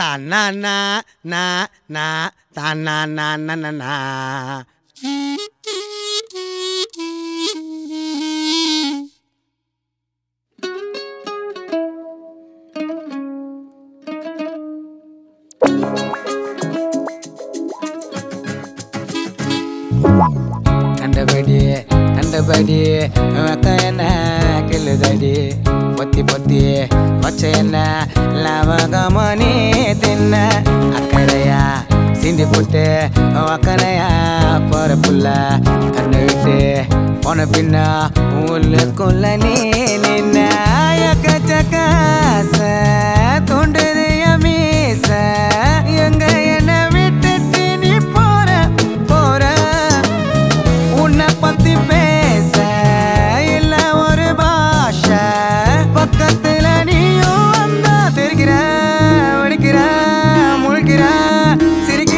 தானா நா நா நா தானா நா நா நா நா கண்டபடி கண்டபடி வெக்க என்ன கிள்ளுதடி பொத்தி பொத்தி வச்ச என்ன லவகமணி தின்ன அக்கறையா சிந்தி போட்டு அக்கறையா போற புள்ள கண்ணு விட்டு போன பின்ன உள்ளுக்குள்ள நீ நின்ன எக்கச்சக்காச தோண்டுது என் மீச எங்க என்ன விட்டுட்டு நீ போற போற உன்னை பத்தி பேச இல்ல ஒரு பாஷை பக்கத்துல நீயும் வந்தா தெரிகிற வெடிக்கிற முழிக்கிற சிரிக்கிற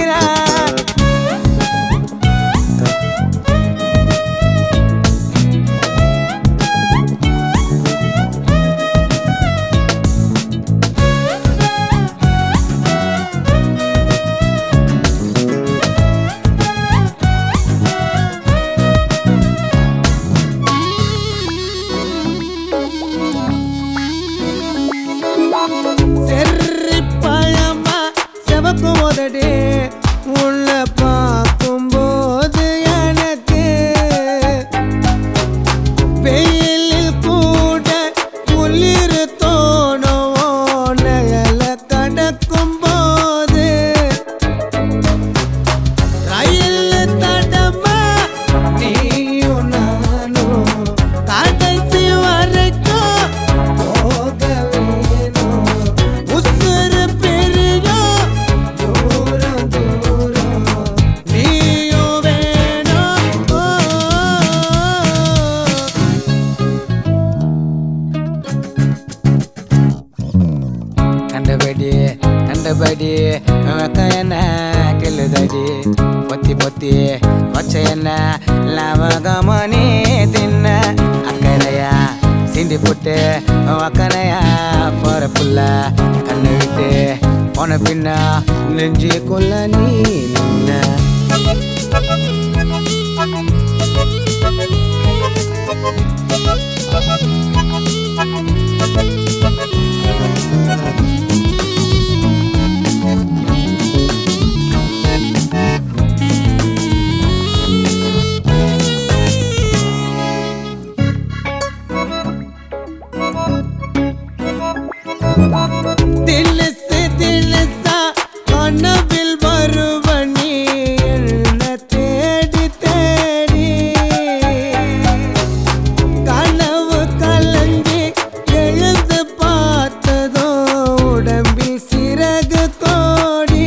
செர்ரி பழமா செவக்கு உதடு உள்ள பார்க்கும்போது எனக்கு வெயிலில் கூட குளிர் தோணும் நயல கடக்கும் போது ரயில் தடமா நீயும் நானும் கடைசி வரைக்கும் போக வேணும் உசுறு பிரியும் தூரம் தூரம் நீயும் வேணும் ஓ. கண்டபடி கண்டபடி வெக்க என்ன கிள்ளுதடி பொத்தி பொத்தி வச்ச என்ன லவகமணி தின்ன அக்கறையா சிந்தி போட்டு அக்கறையா போற புள்ள கண்ணு விட்டு போன பின்ன நெஞ்சுக்குள்ள நீ நின்ன தில்லுசு தில்லுசா கனவில் வருவனி என்ன தேடி தேடி கனவு கலங்கி எழுந்து பார்த்ததோ உடம்பில் சிறகு கோடி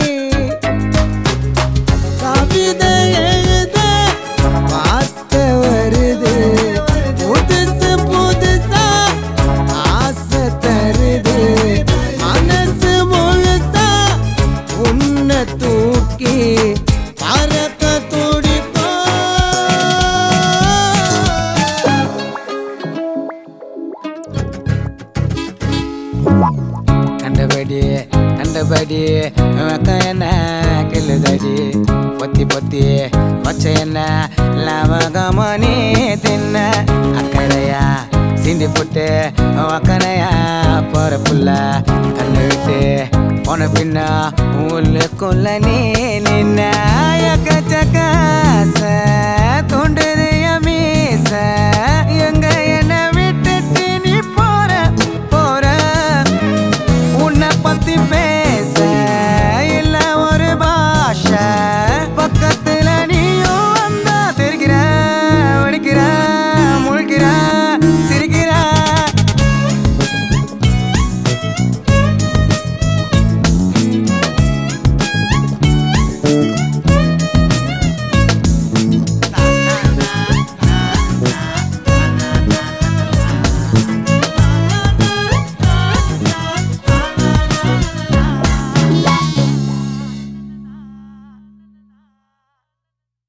கவிதை எழுத பார்த்த வருது புதுசு புதுசா ஆசை தருது மனசு முழுசா உன்னை தூக்கி பறக்க துடிப்போ கண்டபடி கண்டபடி வெக்க என்ன கிள்ளுதடி பொத்தி பொத்தி வச்ச என்ன லவகமணி தின்ன அக்கறையா சிந்தி போட்டு அக்கறையா போற புள்ள கண்ணு விட்டு போன பின்ன உள்ளுக்குள்ள நீ நின்ன எக்கச்சக்காச தோண்டுது என் மீச